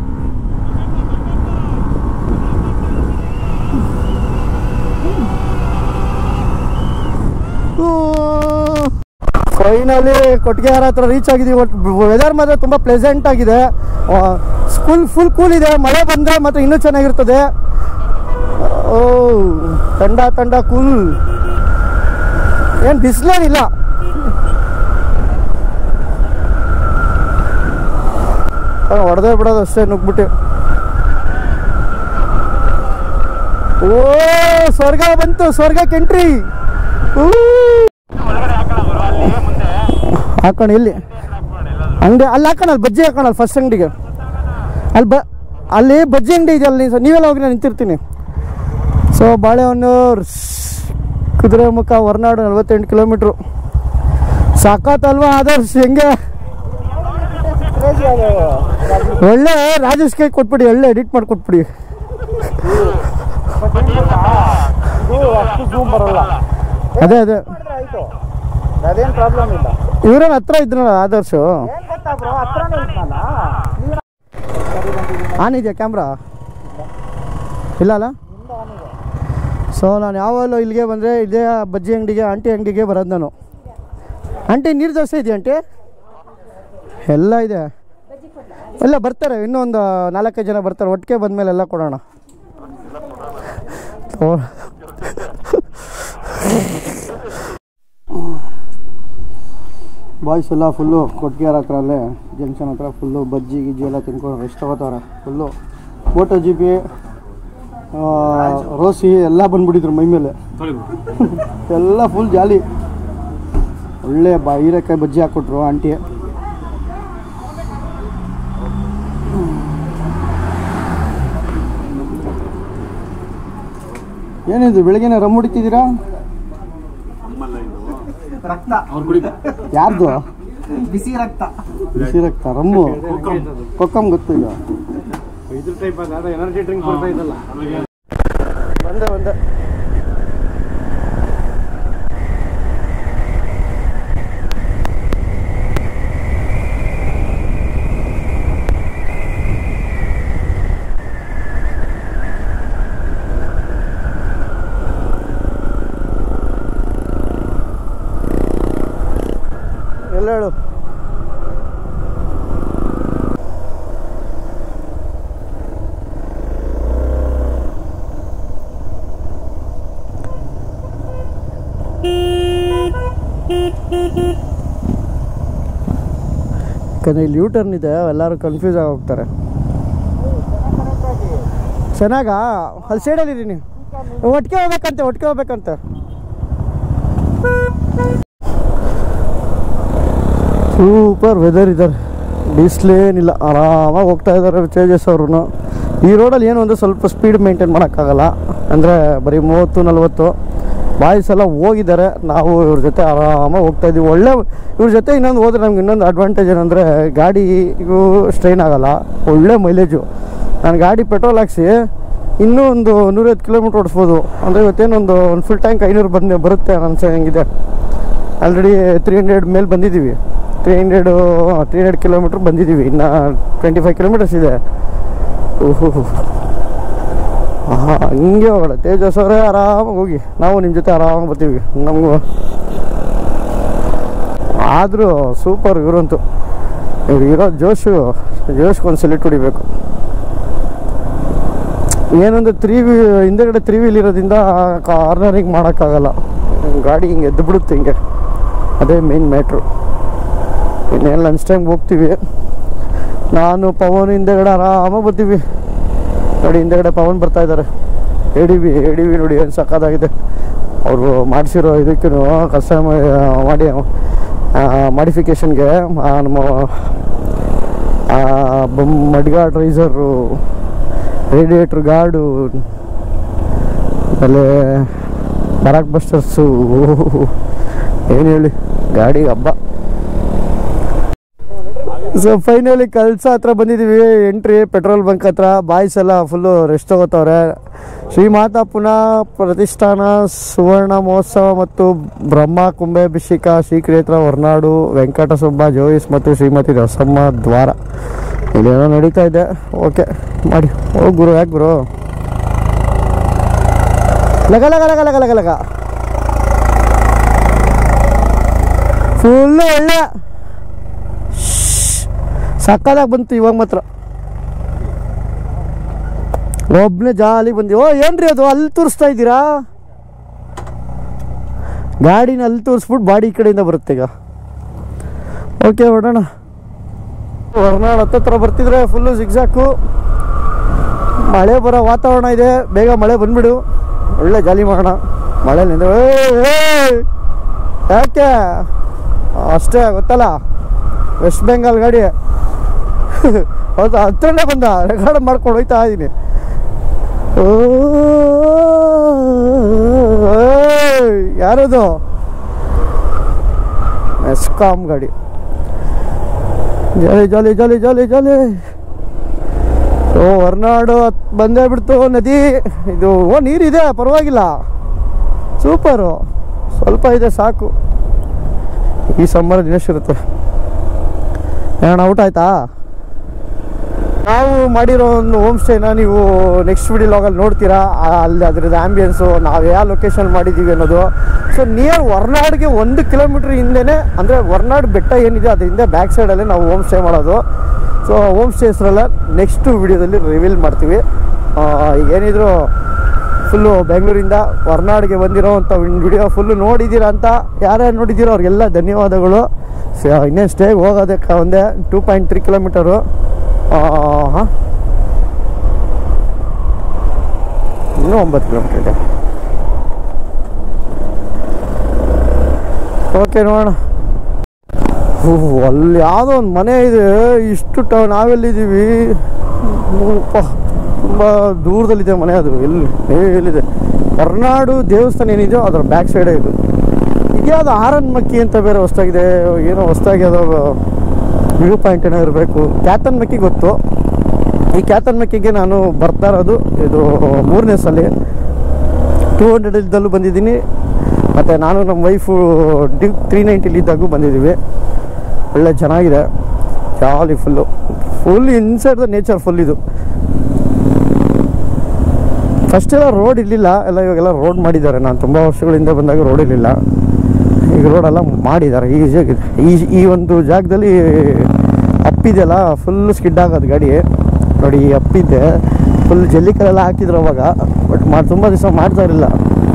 ಫೈನಲಿ ಕೊಟ್ಟಿಗೆಹಾರ ಹತ್ರ ರೀಚ್ ಆಗಿದ್ದೀವಿ ವೆದರ್ ಮಾತ್ರ ತುಂಬ ಪ್ಲೆಸೆಂಟ್ ಆಗಿದೆ ಸ್ಕೂಲ್ ಫುಲ್ ಕೂಲ್ ಇದೆ ಮಳೆ ಬಂದರೆ ಮಾತ್ರ ಇನ್ನೂ ಚೆನ್ನಾಗಿರ್ತದೆ ಓ ತಂಡ ತಂಡ ಕೂಲ್ ಏನು ಬಿಸಿಲೇನಿಲ್ಲ ಹೊಡೆದೇ ಬಿಡೋದು ಅಷ್ಟೇ ನುಗ್ಬಿಟ್ಟು ಓ ಸ್ವರ್ಗ ಬಂತು ಸ್ವರ್ಗಕ್ಕೆ ಎಂಟ್ರಿ ಹಾಕೋಣ ಇಲ್ಲಿ ಅಂಗಡಿ ಅಲ್ಲಿ ಹಾಕೋಣ ಅಲ್ಲಿ ಬಜ್ಜಿ ಹಾಕೋಣ ಅಲ್ಲಿ ಫಸ್ಟ್ ಅಂಗಡಿಗೆ ಅಲ್ಲಿ ಬ ಅಲ್ಲಿ ಬಜ್ಜಿ ಅಂಗಡಿ ಇದೆ ಅಲ್ಲಿ ಸೊ ನೀವೆಲ್ಲ ಹೋಗಿ ನಾನು ನಿಂತಿರ್ತೀನಿ ಸೊ ಬಾಳೆಹೊನ್ನೂರು ಕುದುರೆ ಮುಖ ಹೊರನಾಡು ನಲ್ವತ್ತೆಂಟು ಕಿಲೋಮೀಟ್ರು ಸಾಕಾತಲ್ವಾ ಆದರ್ಶ್ ಹೆಂಗೆ ಒಳ್ಳೆ ರಾಜೇಶ್ ಕೈ ಕೊಟ್ಬಿಡಿ ಒಳ್ಳೆ ಎಡಿಟ್ ಮಾಡಿ ಕೊಟ್ಬಿಡಿ ಅದೇ ಅದೇ ಆಯ್ತು ಅದೇನ್ ಪ್ರಾಬ್ಲಮ್ ಇಲ್ಲ ಇವ್ರೇನು ಹತ್ರ ಇದ್ರಲ್ಲ ಆದರ್ಶು ಏನ್ ಗೊತ್ತಾ ಬ್ರೋ ಹತ್ರನೇ ಇದ್ನಲ್ಲ ಆನ್ ಇದೆಯಾ ಕ್ಯಾಮ್ರಾ ಇಲ್ಲ ಅಲ್ಲ ಸೊ ನಾನು ಯಾವಾಗಲೂ ಇಲ್ಲಿಗೆ ಬಂದರೆ ಇದೇ ಬಜ್ಜಿ ಅಂಗಡಿಗೆ ಆಂಟಿ ಅಂಗಡಿಗೆ ಬರೋದು ನಾನು ಆಂಟಿ ನೀರು ದೋಸೆ ಇದೆಯಾ ಆಂಟಿ ಎಲ್ಲ ಇದೆ ಎಲ್ಲ ಬರ್ತಾರೆ ಇನ್ನೂ ಒಂದು ನಾಲ್ಕೈದು ಜನ ಬರ್ತಾರೆ ಒಟ್ಟಿಗೆ ಬಂದಮೇಲೆ ಎಲ್ಲ ಕೊಡೋಣ ಓ. ಬಾಯ್ಸ್ ಎಲ್ಲ ಫುಲ್ಲು ಕೊಟ್ಟಿಗೆರ ಹತ್ರ ಅಲ್ಲೇ ಜಂಕ್ಷನ್ ಹತ್ರ ಫುಲ್ಲು ಬಜ್ಜಿ ಗಿಜ್ಜಿ ಎಲ್ಲ ತಿನ್ಕೊಂಡು ರೆಸ್ಟ್ ತಗೋತಾವ್ರೆ full moto G P Rossi ಎಲ್ಲ ಬಂದ್ಬಿಟ್ಟಿದ್ರು ಮೈ ಮೇಲೆ ಎಲ್ಲ ಫುಲ್ ಜಾಲಿ ಒಳ್ಳೆ ಬ ಹೀರೆಕಾಯಿ ಬಜ್ಜಿ ಹಾಕ್ಕೊಟ್ರು ಆಂಟಿ ಏನಿದು ಬೆಳಗ್ಗೆನೆ ರಮ್ ಹೊಡಿತಿದ್ದೀರಾ ರಕ್ತ ಯಾರ್ದು ಬಿಸಿ ರಕ್ತ ಬಿಸಿ ರಕ್ತ ರಮ್ಮು ಕೊಕ್ಕಮ್ ಗೊತ್ತು ಈಗ ಇದ್ರ ಟೈಪ್ ಅದ ಎನರ್ಜಿ ಡ್ರಿಂಕ್ ಬರ್ತಾ ಇದ್ದಲ್ಲ ಬಂದೆ ಬಂದೆ ಎಲ್ಲ ಹೇಳು ಯಾಕಂದರೆ ಇಲ್ಲಿ ಯೂ ಟರ್ನ್ ಇದೆ ಎಲ್ಲರೂ ಕನ್ಫ್ಯೂಸ್ ಆಗಿ ಹೋಗ್ತಾರೆ ಚೆನ್ನಾಗಾ ಅಲ್ಲಿ ಸೈಡಲ್ಲಿ ಇದ್ದೀನಿ ಒಟ್ಟಿಗೆ ಹೋಗ್ಬೇಕಂತೆ ಒಟ್ಟಿಗೆ ಹೋಗ್ಬೇಕಂತೆ ಸೂಪರ್ ವೆದರ್ ಇದ್ದಾರೆ ಬಿಸಿಲೇನಿಲ್ಲ ಆರಾಮಾಗಿ ಹೋಗ್ತಾ ಇದ್ದಾರೆ ತೇಜಸ್ ಅವರು ಈ ರೋಡಲ್ಲಿ ಏನು ಅಂದರೆ ಸ್ವಲ್ಪ ಸ್ಪೀಡ್ ಮೇಂಟೈನ್ ಮಾಡೋಕ್ಕಾಗಲ್ಲ ಅಂದರೆ ಬರೀ ಮೂವತ್ತು ನಲ್ವತ್ತು ಬಾಯ್ಸ್ ಎಲ್ಲ ಹೋಗಿದ್ದಾರೆ ನಾವು ಇವ್ರ ಜೊತೆ ಆರಾಮಾಗಿ ಹೋಗ್ತಾ ಇದ್ದೀವಿ ಒಳ್ಳೆ ಇವ್ರ ಜೊತೆ ಇನ್ನೊಂದು ಹೋದ್ರೆ ನಮ್ಗೆ ಇನ್ನೊಂದು ಅಡ್ವಾಂಟೇಜ್ ಏನಂದರೆ ಗಾಡಿ ಇವು ಸ್ಟ್ರೈನ್ ಆಗಲ್ಲ ಒಳ್ಳೆ ಮೈಲೇಜು ನಾನು ಗಾಡಿ ಪೆಟ್ರೋಲ್ ಹಾಕ್ಸಿ ಇನ್ನೂ ಒಂದು ನೂರೈವತ್ತು ಕಿಲೋಮೀಟ್ರ್ ಓಡಿಸ್ಬೋದು ಅಂದರೆ ಇವತ್ತೇನೊಂದು ಒಂದು ಫುಲ್ ಟ್ಯಾಂಕ್ ಐನೂರು ಬಂದು ಬರುತ್ತೆ ಅನ್ಸೋ ಹೆಂಗಿದೆ ಆಲ್ರೆಡಿ ತ್ರೀ ಹಂಡ್ರೆಡ್ ಮೇಲೆ ಬಂದಿದ್ದೀವಿ three hundred three hundred kilometre ಬಂದಿದ್ದೀವಿ ಇನ್ನು ಟ್ವೆಂಟಿ ಫೈವ್ ಕಿಲೋಮೀಟರ್ಸ್ ಇದೆ ಓಹೋ ಹಾಂ ಹಿಂಗೆ ಹೋಗೋಣ ತೇಜಸ್ ಅವರೇ ಆರಾಮಾಗಿ ಹೋಗಿ ನಾವು ನಿಮ್ಮ ಜೊತೆ ಆರಾಮಾಗಿ ಬರ್ತೀವಿ ನಮಗೂ ಆದರೂ ಸೂಪರ್ ಇವರಂತೂ ಇವ್ರು ಇರೋ ಜೋಶು ಜೋಶ್ಗೊಂದು ಸೆಲೆಕ್ಟ್ ಹೊಡಿಬೇಕು ಏನಂದ್ರೆ ತ್ರೀ ವೀ ಹಿಂದೆಗಡೆ ತ್ರೀ ವೀಲ್ ಇರೋದ್ರಿಂದ ಕಾರ್ನರಿಂಗ್ ಮಾಡೋಕ್ಕಾಗಲ್ಲ ಗಾಡಿ ಹಿಂಗೆ ಎದ್ದು ಬಿಡುತ್ತೆ ಹಿಂಗೆ ಅದೇ ಮೇನ್ ಮ್ಯಾಟ್ರು ಇನ್ನೇನು ಲಂಚ್ ಟೈಮ್ಗೆ ಹೋಗ್ತೀವಿ ನಾನು ಪವನ್ ಹಿಂದೆಗಡೆ ಆರಾಮಾಗಿ ಬರ್ತೀವಿ ನೋಡಿ ಹಿಂದೆಗಡೆ ಪವನ್ ಬರ್ತಾ ಇದ್ದಾರೆ A D B A D B ನೋಡಿ ಏನು ಸಕ್ಕತ್ತಾಗಿದೆ ಅವರು ಮಾಡಿಸಿರೋ ಇದಕ್ಕೂ ಕಸ್ಟಮ್ ಮಾಡಿ ಮಾಡಿಫಿಕೇಷನ್ಗೆ ನಮ್ಮ ಮಡ್ಗಾಡ್ ರೈಸರು ರೇಡಿಯೇಟ್ರ್ ಗಾರ್ಡು ಆಮೇಲೆ ಕರಾಕ್ ಬಸ್ಟರ್ಸು ಏನು ಹೇಳಿ ಗಾಡಿ ಹಬ್ಬ ಸೊ ಫೈನಲಿ ಕಲ್ಸ ಹತ್ರ ಬಂದಿದ್ದೀವಿ ಎಂಟ್ರಿ ಪೆಟ್ರೋಲ್ ಬಂಕ್ ಹತ್ರ ಬಾಯ್ಸ್ ಎಲ್ಲ ಫುಲ್ಲು ರೆಸ್ಟ್ ತಗೋತವ್ರೆ ಶ್ರೀ ಮಾತಾ ಪುನಃ ಪ್ರತಿಷ್ಠಾನ ಸುವರ್ಣ ಮಹೋತ್ಸವ ಮತ್ತು ಬ್ರಹ್ಮ ಕುಂಭಾಭಿಷೇಕ ಶ್ರೀಕ್ಷೇತ್ರ ಹೊರನಾಡು ವೆಂಕಟಸುಬ್ಬ ಜೋಯಿಸ್ ಮತ್ತು ಶ್ರೀಮತಿ ರಸಮ್ಮ ದ್ವಾರ ಇಲ್ಲೇನೋ ನಡೀತಾ ಇದೆ ಓಕೆ ಮಾಡಿ ಹೋಗಿ ಗುರು ಯಾಕೆ ಗುರು ಲಗ ಲಗ ಲಗ ಲಗ ಲಗ ಲಗ ಫುಲ್ಲು ಒಳ್ಳೆ ಸಕ್ಕದಾಗಿ ಬಂತು ಇವಾಗ ಮಾತ್ರ ಒಬ್ಬನೇ ಜಾಲಿ ಬಂದಿ ಓ ಏನ್ರಿ ಅದು ಅಲ್ಲಿ ತೋರಿಸ್ತಾ ಇದ್ದೀರಾ ಗಾಡಿನ ಅಲ್ಲಿ ತೋರಿಸ್ಬಿಟ್ಟು ಬಾಡಿ ಈ ಕಡೆಯಿಂದ ಬರುತ್ತೆ ಈಗ ಓಕೆ ಹೊಡೋಣ ಹೊರನಾಡು ಹತ್ತತ್ರ ಬರ್ತಿದ್ರೆ ಫುಲ್ಲು ಸಿಗ್ಸಾಕು ಮಳೆ ಬರೋ ವಾತಾವರಣ ಇದೆ ಬೇಗ ಮಳೆ ಬಂದ್ಬಿಡು ಒಳ್ಳೆ ಜಾಲಿ ಮಾಡೋಣ ಮಳೆ ನಿಂದ ಯಾಕೆ ಅಷ್ಟೇ ಗೊತ್ತಲ್ಲ ವೆಸ್ಟ್ ಬೆಂಗಾಲ್ ಗಾಡಿ ಹೌದಾ ಹತ್ರನೇ ಬಂದ ರೆಕಾರ್ಡ್ ಮಾಡ್ಕೊಂಡು ಹೋಯ್ತಾ ಇದ್ದೀನಿ ಓ ಯಾರದು ಎಸ್ಕಾಮ್ ಗಾಡಿ ಜಾಲಿ ಜಾಲಿ ಜಾಲಿ ಜಾಲಿ ಜಾಲಿ ಓ ಹೊರನಾಡು ಹತ್ ಬಂದೇ ಬಿಡ್ತು ನದಿ ಇದು ಓ ನೀರಿದೆ ಪರವಾಗಿಲ್ಲ ಸೂಪರು ಸ್ವಲ್ಪ ಇದೆ ಸಾಕು ಈ ಸಮ್ಮರ್ ದಿನೇಶ್ ಏನ ಔಟ್ ಆಯ್ತಾ ನಾವು ಮಾಡಿರೋ ಒಂದು ಹೋಮ್ ಸ್ಟೇನ ನೀವು ನೆಕ್ಸ್ಟ್ ವಿಡಿಯೋ ಲಾಗಲ್ಲಿ ನೋಡ್ತೀರಾ ಆ, ಅಲ್ಲಿ ಅದ್ರದ್ದು ಆ್ಯಂಬಿಯನ್ಸು ನಾವು ಯಾವ ಲೊಕೇಶನ್ ಮಾಡಿದ್ದೀವಿ ಅನ್ನೋದು ಸೊ ನಿಯರ್ ಹೊರ್ನಾಡ್ಗೆ ಒಂದು ಕಿಲೋಮೀಟ್ರ್ ಹಿಂದೆನೇ ಅಂದರೆ ಹೊರ್ನಾಡು ಬೆಟ್ಟ ಏನಿದೆ ಅದ್ರ ಹಿಂದೆ ಬ್ಯಾಕ್ ಸೈಡಲ್ಲೇ ನಾವು ಹೋಮ್ ಸ್ಟೇ ಮಾಡೋದು ಸೊ ಹೋಮ್ ಸ್ಟೇ ಹೆಸರೆಲ್ಲ ನೆಕ್ಸ್ಟ್ ವಿಡಿಯೋದಲ್ಲಿ ರಿವೀಲ್ ಮಾಡ್ತೀವಿ ಆ, ಈಗ ಏನಿದ್ರು ಫುಲ್ಲು ಬೆಂಗಳೂರಿಂದ ಹೊರ್ನಾಡಿಗೆ ಬಂದಿರೋ ಅಂಥ ವಿಡಿಯೋ ಫುಲ್ಲು ನೋಡಿದ್ದೀರಾ ಅಂತ ಯಾರ್ಯಾರು ನೋಡಿದ್ದೀರೋ ಅವ್ರಿಗೆಲ್ಲ ಧನ್ಯವಾದಗಳು ಸೊ ಇನ್ನೇನು ಸ್ಟೇಗೆ ಹೋಗೋದಕ್ಕೆ ಒಂದೇ ಟೂ ಪಾಯಿಂಟ್ ತ್ರೀ ಕಿಲೋಮೀಟರು ಹಾಂ ಇನ್ನೂ ಒಂಬತ್ತು ಕಿಲೋಮೀಟರ್ ಇದೆ ಓಕೆ ನೋಡೋಣ ಓಹ್, ಅಲ್ಲಿ ಯಾವುದೋ ಒಂದು ಮನೆ ಇದೆ ಇಷ್ಟು ಟ ನಾವೆಲ್ಲಿದ್ದೀವಿ ಅಪ್ಪ, ತುಂಬ ದೂರದಲ್ಲಿದೆ ಮನೆ ಅದು ಎಲ್ಲಿ ಎಲ್ಲಿದೆ ಹೊರನಾಡು ದೇವಸ್ಥಾನ ಏನಿದೆಯೋ ಅದರ ಬ್ಯಾಕ್ ಸೈಡೇ ಇದು ಇದ್ಯಾವುದು ಆರನ್ ಮಕ್ಕಿ ಅಂತ ಬೇರೆ ಹೊಸ್ತಾಗಿದೆ ಏನೋ ಹೊಸ್ತಾಗಿ ಅದು ವ್ಯೂ ಪಾಯಿಂಟ್ ಏನೋ ಇರಬೇಕು ಕ್ಯಾತನ್ ಮಕ್ಕಿ ಗೊತ್ತು ಈ ಕ್ಯಾತನ್ ಮಕ್ಕಿಗೆ ನಾನು ಬರ್ತಾ ಇರೋದು ಇದು ಮೂರನೇ ಸಲ ಟೂ ಹಂಡ್ರೆಡ್ ಇದ್ದಲ್ಲೂ ಬಂದಿದ್ದೀನಿ ಮತ್ತು ನಾನು ನಮ್ಮ ವೈಫು ಡ್ಯೂಕ್ ತ್ರೀ ನೈಂಟಿಲಿದ್ದಾಗೂ ಬಂದಿದ್ದೀವಿ ಒಳ್ಳೆ ಚೆನ್ನಾಗಿದೆ jolly full full inside the nature full ಇದು ಫಸ್ಟ್ ಎಲ್ಲ ರೋಡ್ ಇರಲಿಲ್ಲ ಎಲ್ಲ ಇವಾಗೆಲ್ಲ ರೋಡ್ ಮಾಡಿದ್ದಾರೆ ನಾನು ತುಂಬ ವರ್ಷಗಳಿಂದ ಬಂದಾಗ ರೋಡ್ ಇರಲಿಲ್ಲ ಈಗ ರೋಡೆಲ್ಲ ಮಾಡಿದ್ದಾರೆ ಈಸಿಯಾಗಿದೆ ಈ ಈ ಒಂದು ಜಾಗದಲ್ಲಿ ಅಪ್ಪಿದೆಲ್ಲ ಫುಲ್ ಸ್ಕಿಡ್ ಆಗೋದು ಗಾಡಿ ನೋಡಿ ಈ ಅಪ್ಪಿದ್ದೆ ಫುಲ್ ಜಲ್ಲಿಕಲ್ಲೆಲ್ಲ ಹಾಕಿದ್ರು ಅವಾಗ ಬಟ್ ಮಾ ತುಂಬ ದಿವಸ ಮಾಡ್ತಾ ಇರಲಿಲ್ಲ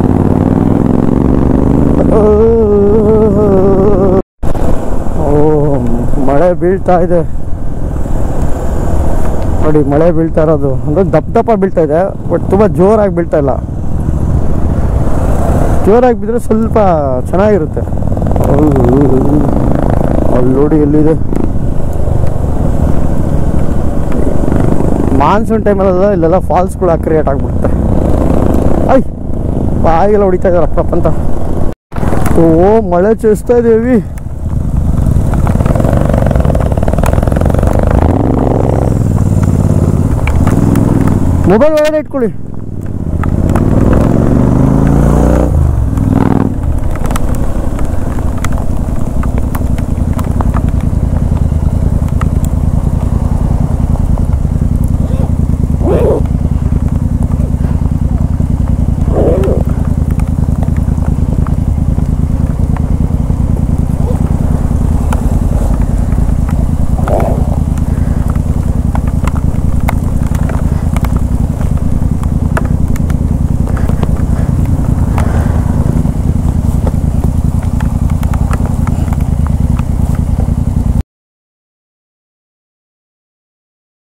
ಓ ಮಳೆ ಬೀಳ್ತಾ ಇದೆ ನೋಡಿ ಮಳೆ ಬೀಳ್ತಾ ಇರೋದು ಅಂದರೆ ದಪ್ಪ ದಪ್ಪ ಬೀಳ್ತಾ ಇದೆ ಬಟ್ ತುಂಬ ಜೋರಾಗಿ ಬೀಳ್ತಾ ಇಲ್ಲ ಜೋರಾಗಿ ಬಿದ್ದರೆ ಸ್ವಲ್ಪ ಚೆನ್ನಾಗಿರುತ್ತೆ ಅಲ್ಲಿ ನೋಡಿ ಎಲ್ಲಿದೆ ಮಾನ್ಸೂನ್ ಟೈಮಲ್ಲೆಲ್ಲ ಇಲ್ಲೆಲ್ಲ ಫಾಲ್ಸ್ಗಳು ಕ್ರಿಯೇಟ್ ಆಗಿಬಿಡುತ್ತೆ ಐ ಬಾಯಿಗೆಲ್ಲ ಹೊಡಿತಾ ಇದ್ದಾರೆ ಅಪ್ಪಪ್ಪ ಅಂತ ಓ ಮಳೆ ಚೇಸ್ತಾ ಇದೇವಿ ಮೊಬೈಲ್ ಒಳಗಡೆ ಇಟ್ಕೊಳ್ಳಿ